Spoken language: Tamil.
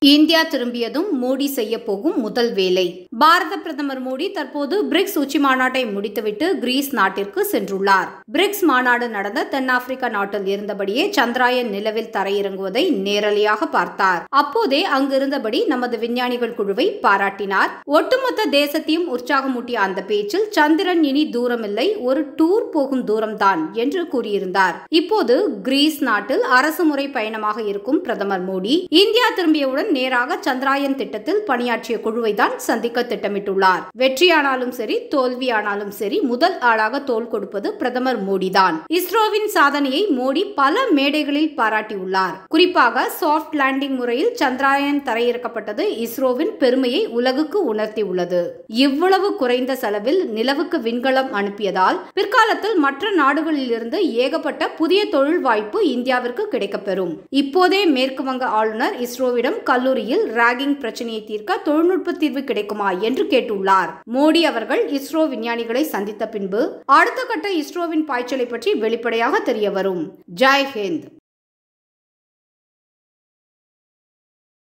இந்தியா திரும்பியதும் மோடி செய்ய போகும் முதல் வேலை பாரத பிரதமர் மோடி தற்போது பிரிக்ஸ் உச்சி மாநாட்டை முடித்துவிட்டு கிரீஸ் நாட்டிற்கு சென்றுள்ளார் பிரிக்ஸ் மாநாடு நடந்த தென்னாப்பிரிக்கா நாட்டில் இருந்தபடியே சந்திராயன் நிலவில் தரையிறங்குவதை நேரலையாக பார்த்தார் அப்போதே அங்கிருந்தபடி நமது விஞ்ஞானிகள் குழுவை பாராட்டினார் ஒட்டுமொத்த தேசத்தையும் உற்சாகமூட்டிய அந்த பேச்சில் சந்திரன் இனி தூரமில்லை ஒரு டூர் போகும் தூரம்தான் என்று கூறியிருந்தார் இப்போது கிரீஸ் நாட்டில் அரசு முறை பயணமாக இருக்கும் பிரதமர் மோடி இந்தியா திரும்பியவுடன் நேராக சந்திராயன் திட்டத்தில் பணியாற்றிய குழுவை தான் சந்திக்க திட்டமிட்டுள்ளார் வெற்றியானாலும் சரி தோல்வியானாலும் சரி முதல் ஆளாக தோல் கொடுப்பது பிரதமர் மோடி தான் இஸ்ரோவின் சாதனையை மோடி பல மேடைகளில் பாராட்டியுள்ளார் குறிப்பாக சாஃப்ட் லேண்டிங் முறையில் சந்திராயன் தரையிறக்கப்பட்டது இஸ்ரோவின் பெருமையை உலகுக்கு உணர்த்தியுள்ளது இவ்வளவு குறைந்த செலவில் நிலவுக்கு விண்கலம் அனுப்பியதால் பிற்காலத்தில் மற்ற நாடுகளிலிருந்து ஏகப்பட்ட புதிய தொழில் வாய்ப்பு இந்தியாவிற்கு கிடைக்கப்பெறும் இப்போதே மேற்கு வங்க ஆளுநர் இஸ்ரோவிடம் கல்லூரியில் ராகிங் பிரச்சனையை தீர்க்க தொழில்நுட்ப தீர்வு கிடைக்குமா என்று கேட்டுள்ளார் மோடி அவர்கள் இஸ்ரோ விஞ்ஞானிகளை சந்தித்த பின்பு அடுத்த கட்ட இஸ்ரோவின் பாய்ச்சலை பற்றி வெளிப்படையாக தெரிய வரும் ஜெய் ஹிந்த்